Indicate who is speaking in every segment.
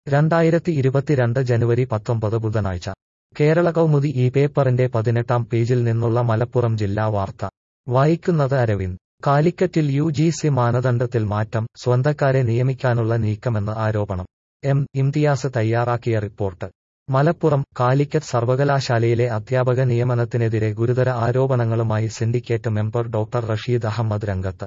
Speaker 1: രണ്ടായിരത്തി ഇരുപത്തിരണ്ട് ജനുവരി പത്തൊമ്പത് ബുധനാഴ്ച കേരള കൗമുദി ഈ പേപ്പറിന്റെ പതിനെട്ടാം പേജിൽ നിന്നുള്ള മലപ്പുറം ജില്ലാ വാർത്ത വായിക്കുന്നത് അരവിന്ദ് കാലിക്കറ്റിൽ യു ജി സി മാനദണ്ഡത്തിൽ മാറ്റം സ്വന്തക്കാരെ നിയമിക്കാനുള്ള നീക്കമെന്ന് ആരോപണം എം ഇംതിയാസ് തയ്യാറാക്കിയ റിപ്പോർട്ട് മലപ്പുറം കാലിക്കറ്റ് സർവകലാശാലയിലെ അധ്യാപക നിയമനത്തിനെതിരെ ഗുരുതര ആരോപണങ്ങളുമായി syndicate member doctor Rasheed Ahmed രംഗത്ത്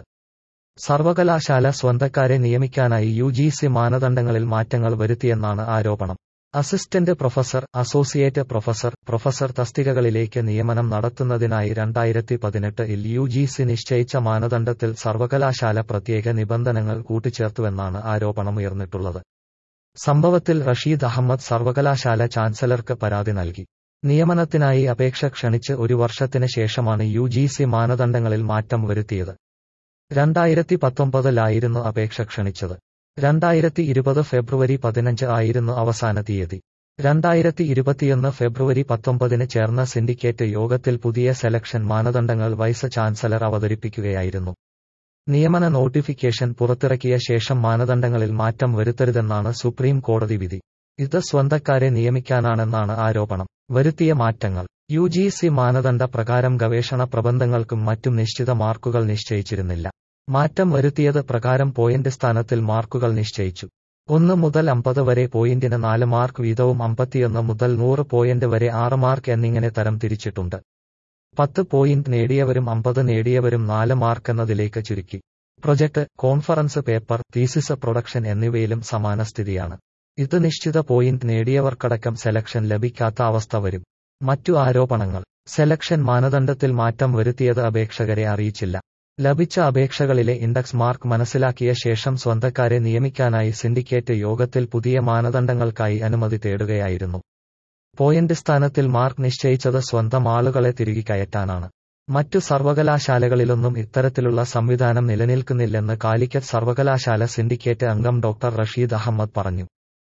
Speaker 1: സർവകലാശാല സ്വന്തക്കാരെ നിയമിക്കാനായി യു ജി സി മാനദണ്ഡങ്ങളിൽ മാറ്റങ്ങൾ വരുത്തിയെന്നാണ് ആരോപണം assistant professor associate professor professor തസ്തികകളിലേക്ക് നിയമനം നടത്തുന്നതിനായി രണ്ടായിരത്തി പതിനെട്ടിൽ യു ജി സി നിശ്ചയിച്ച മാനദണ്ഡത്തിൽ സർവകലാശാല പ്രത്യേക നിബന്ധനകൾ കൂട്ടിച്ചേർത്തുവെന്നാണ് ആരോപണമുയർന്നിട്ടുള്ളത് സംഭവത്തിൽ റഷീദ് അഹമ്മദ് സർവകലാശാല ചാൻസലർക്ക് പരാതി നൽകി നിയമനത്തിനായി അപേക്ഷ ക്ഷണിച്ച് ഒരു വർഷത്തിന് ശേഷമാണ് യു ജി സി മാനദണ്ഡങ്ങളിൽ മാറ്റം വരുത്തിയത് രണ്ടായിരത്തി പത്തൊമ്പതിലായിരുന്നു അപേക്ഷ ക്ഷണിച്ചത് രണ്ടായിരത്തി ഇരുപത് ഫെബ്രുവരി പതിനഞ്ച് ആയിരുന്നു അവസാന തീയതി രണ്ടായിരത്തി ഇരുപത്തിയൊന്ന് ഫെബ്രുവരി പത്തൊമ്പതിന് ചേർന്ന സിൻഡിക്കേറ്റ് യോഗത്തിൽ പുതിയ സെലക്ഷൻ മാനദണ്ഡങ്ങൾ വൈസ് ചാൻസലർ അവതരിപ്പിക്കുകയായിരുന്നു നിയമന നോട്ടിഫിക്കേഷൻ പുറത്തിറക്കിയ ശേഷം മാനദണ്ഡങ്ങളിൽ മാറ്റം വരുത്തരുതെന്നാണ് സുപ്രീം കോടതി വിധി ഇത് സ്വന്തക്കാരെ നിയമിക്കാനാണെന്നാണ് ആരോപണം വരുത്തിയ മാറ്റങ്ങൾ യു ജി സി മാനദണ്ഡ പ്രകാരം ഗവേഷണ പ്രബന്ധങ്ങൾക്കും മറ്റും നിശ്ചിത മാർക്കുകൾ നിശ്ചയിച്ചിരുന്നില്ല മാറ്റം വരുത്തിയത് പ്രകാരം പോയിന്റ് സ്ഥാനത്തിൽ മാർക്കുകൾ നിശ്ചയിച്ചു ഒന്ന് മുതൽ അമ്പത് വരെ പോയിന്റിന് നാല് മാർക്ക് വീതവും അമ്പത്തിയൊന്ന് മുതൽ നൂറ് പോയിന്റ് വരെ ആറ് മാർക്ക് എന്നിങ്ങനെ തരം തിരിച്ചിട്ടുണ്ട് പത്ത് പോയിന്റ് നേടിയവരും അമ്പത് നേടിയവരും നാല് മാർക്ക് എന്നതിലേക്ക് ചുരുക്കി project conference paper thesis production എന്നിവയിലും സമാന സ്ഥിതിയാണ് ഇത് നിശ്ചിത പോയിന്റ് നേടിയവർക്കടക്കം സെലക്ഷൻ ലഭിക്കാത്ത അവസ്ഥ വരും മറ്റു ആരോപണങ്ങൾ സെലക്ഷൻ മാനദണ്ഡത്തിൽ മാറ്റം വരുത്തിയത് അപേക്ഷകരെ അറിയിച്ചില്ല ലഭിച്ച അപേക്ഷകളിലെ ഇൻഡെക്സ് മാർക്ക് മനസ്സിലാക്കിയ ശേഷം സ്വന്തക്കാരെ നിയമിക്കാനായി സിൻഡിക്കേറ്റ് യോഗത്തിൽ പുതിയ മാനദണ്ഡങ്ങൾക്കായി അനുമതി തേടുകയായിരുന്നു പോയിന്റ് സ്ഥാനത്തിൽ മാർക്ക് നിശ്ചയിച്ചത് സ്വന്തം ആളുകളെ തിരികെ കയറ്റാനാണ് മറ്റു സർവകലാശാലകളിലൊന്നും ഇത്തരത്തിലുള്ള സംവിധാനം നിലനിൽക്കുന്നില്ലെന്ന് കാലിക്കറ്റ് സർവകലാശാല സിൻഡിക്കേറ്റ് അംഗം ഡോക്ടർ റഷീദ് അഹമ്മദ് പറഞ്ഞു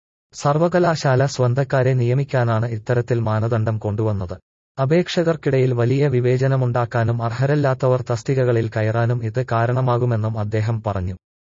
Speaker 1: സർവകലാശാല സ്വന്തക്കാരെ നിയമിക്കാനാണ് ഇത്തരത്തിൽ മാനദണ്ഡം കൊണ്ടുവന്നത് അപേക്ഷകർക്കിടയിൽ വലിയ വിവേചനമുണ്ടാക്കാനും അർഹരല്ലാത്തവർ തസ്തികകളിൽ കയറാനും ഇത് കാരണമാകുമെന്നും അദ്ദേഹം പറഞ്ഞു